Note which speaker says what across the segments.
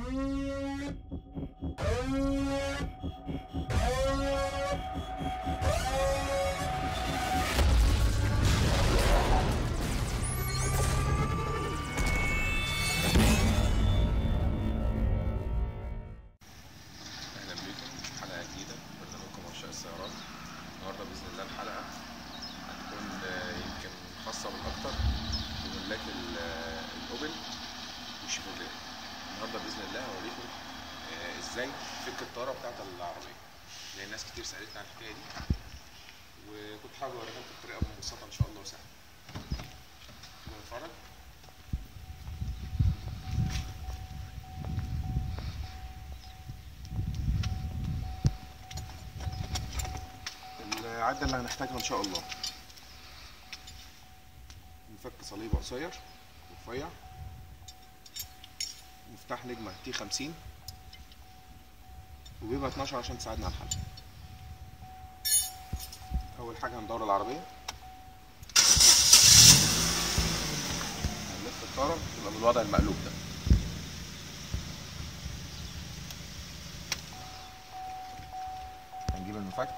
Speaker 1: اهلا بكم في حلقه جديده من برنامجكم عشاق السيارات النهارده باذن الله الحلقه هتكون آه، يمكن خاصه بالاكتر بملاك ال- آه، الاوبل والشيفروليه النهارده باذن الله هوريكم آه، ازاي فك الطاره بتاعت العربيه لان ناس كتير سالتني عن الحكايه دي وكنت حابب اوريها لكم بطريقه مبسطه ان شاء الله وسهله يلا نتفرج العدة اللي هنحتاجها ان شاء الله مفك صليب قصير رفيع مفتاح نجمة تي 50 وبيبقى 12 عشان تساعدنا على الحل اول حاجة هندور العربية هنلف الطارة تبقى بالوضع المقلوب ده هنجيب المفك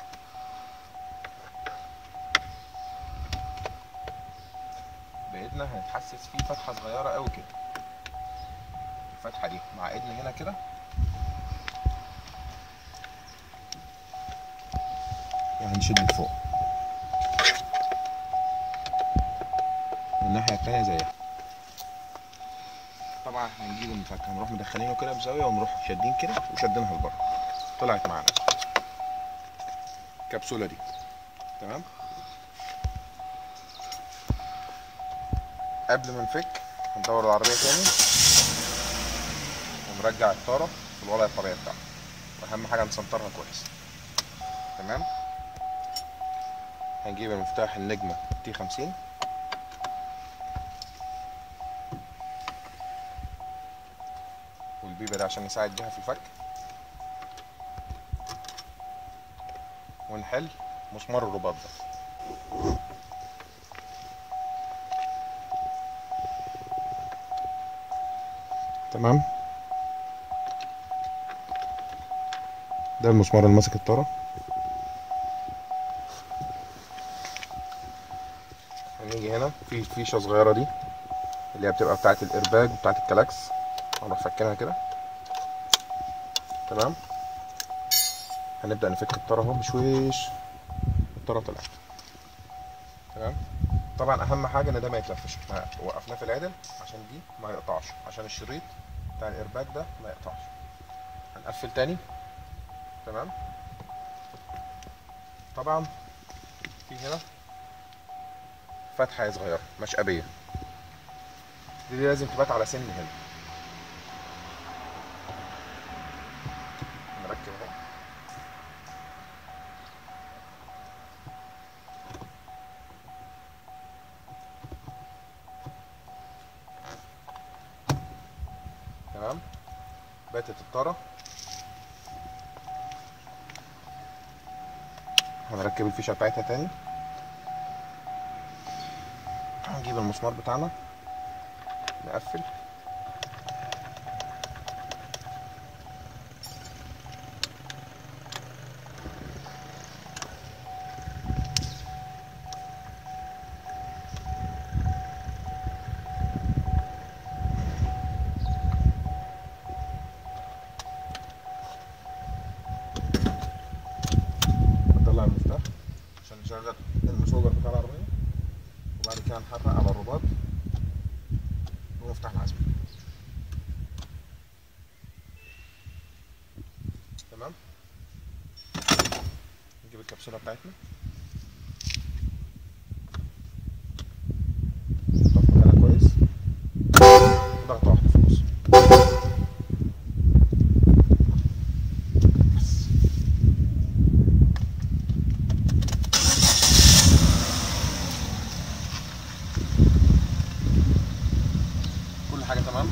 Speaker 1: بايدنا هنتحسس فيه فتحه صغيره قوي كده الفتحه دي مع ايدنا هنا كده وهنشد لفوق والناحيه التانيه زيها طبعا هنجيب المفك هنروح مدخلينه كده بزاويه ونروح شادين كده وشدينها لبره طلعت معانا الكبسوله دي تمام قبل ما نفك هندور العربية تاني ونرجع الطارة في الوضع الطبيعي بتاعها وأهم حاجة نسنطرها كويس تمام هنجيب المفتاح النجمة تي خمسين والبيبة ده عشان نساعد بيها في الفك ونحل مسمار الرباط ده تمام ده المسمار اللي ماسك الطارة هنيجي هنا في الفيشة صغيرة دي اللي هي بتبقى بتاعة الإرباج وبتاعة الكلاكس هنروح فكينها كده تمام هنبدأ نفك الطارة اهو بشويش الطارة طلعت تمام طبعا اهم حاجه ان ده ما يتلفش احنا وقفناه في العدل عشان دي ما يقطعش عشان الشريط بتاع الايرباك ده ما يقطعش هنقفل تاني تمام طبعا في هنا فتحه صغيره مشقبيه دي لازم تبات على سن هنا نركب اهو تمام باتت الطارة هنركب الفيشة بتاعتها تاني هنجيب المسمار بتاعنا نقفل نطلع المفتاح عشان نشغل المسوجر بتاع العربية وبعد كده نحرق على الرباط ونفتح العزم تمام نجيب الكبسولة بتاعتنا نحطها في مكانها كويس ضغطة واحدة في النص بس كل حاجه تمام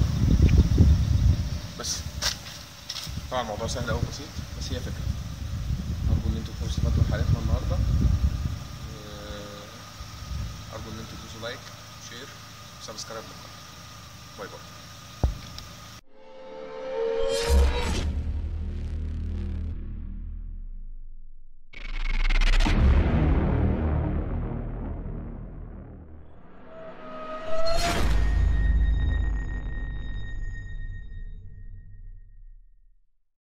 Speaker 1: بس طبعا الموضوع سهل قوي بسيط بس هي فكره ارجو ان انتوا تكونوا استفدتوا من حلقتنا النهارده و- ارجو ان انتوا تدوسوا لايك شير وسبسكرايب للقناه باي باي